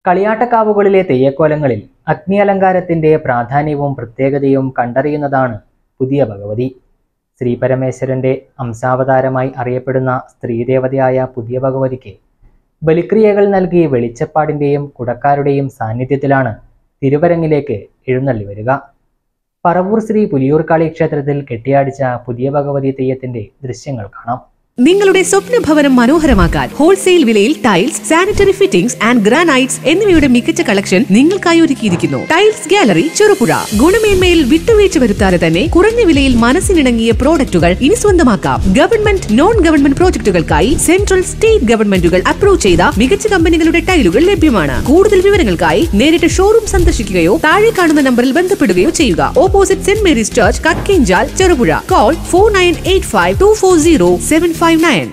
കളിയാട്ടക്കാവുകളിലെ തെയ്യക്കോലങ്ങളിൽ അഗ്നി അലങ്കാരത്തിന്റെ പ്രാധാന്യവും പ്രത്യേകതയും കണ്ടറിയുന്നതാണ് പുതിയ ഭഗവതി ശ്രീപരമേശ്വരന്റെ അംശാവതാരമായി അറിയപ്പെടുന്ന സ്ത്രീദേവതയായ പുതിയ ഭഗവതിക്ക് ബലിക്രിയകൾ നൽകി വെളിച്ചപ്പാടിന്റെയും കുടക്കാരുടെയും സാന്നിധ്യത്തിലാണ് തിരുവരങ്ങിലേക്ക് എഴുന്നള്ളി വരിക പറവൂർ ശ്രീ പുലിയൂർക്കാളി ക്ഷേത്രത്തിൽ കെട്ടിയാടിച്ച പുതിയ ഭഗവതി തെയ്യത്തിന്റെ ദൃശ്യങ്ങൾ കാണാം നിങ്ങളുടെ സ്വപ്ന ഭവനം മനോഹരമാക്കാൻ ഹോൾസെയിൽ വിലയിൽ tiles sanitary fittings and granites എന്നിവയുടെ മികച്ച കളക്ഷൻ നിങ്ങൾക്കായി ഒരുക്കിയിരിക്കുന്നു ടൈൽസ് ഗാലറി ചെറുപുഴ ഗുണമേന്മയിൽ വിട്ടുവീഴ്ച വരുത്താതെ തന്നെ കുറഞ്ഞ വിലയിൽ മനസ്സിനിണങ്ങിയ പ്രോഡക്റ്റുകൾ ഇനി സ്വന്തമാക്കാം ഗവൺമെന്റ് നോൺ ഗവൺമെന്റ് പ്രോജക്റ്റുകൾക്കായി സെൻട്രൽ സ്റ്റേറ്റ് ഗവൺമെന്റുകൾ അപ്രൂവ് ചെയ്ത മികച്ച കമ്പനികളുടെ ടൈലുകൾ ലഭ്യമാണ് കൂടുതൽ വിവരങ്ങൾക്കായി നേരിട്ട് ഷോറൂം സന്ദർശിക്കുകയോ താഴെ കാണുന്ന നമ്പറിൽ ബന്ധപ്പെടുകയോ ചെയ്യുക opposite Saint Mary's church Kakkenchal Cherupuzha call four nine eight five two four zero seven five nine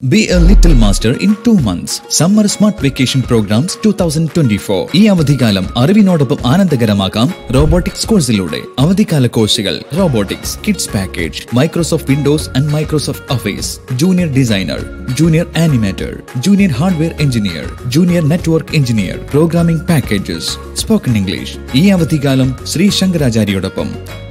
Be a little master in two months. Summer Smart Vacation Programs 2024. ഈ അവധിക്കാലം അറിവിനോടൊപ്പം ആനന്ദകരമാക്കാം റോബോട്ടിക്സ് കോഴ്സിലൂടെ അവധിക്കാല കോഴ്സുകൾ robotics kids package Microsoft Windows and Microsoft Office junior designer junior animator junior hardware engineer junior network engineer programming packages spoken English ഈ അവധിക്കാലം ശ്രീ ശങ്കരാചാര്യയോടൊപ്പം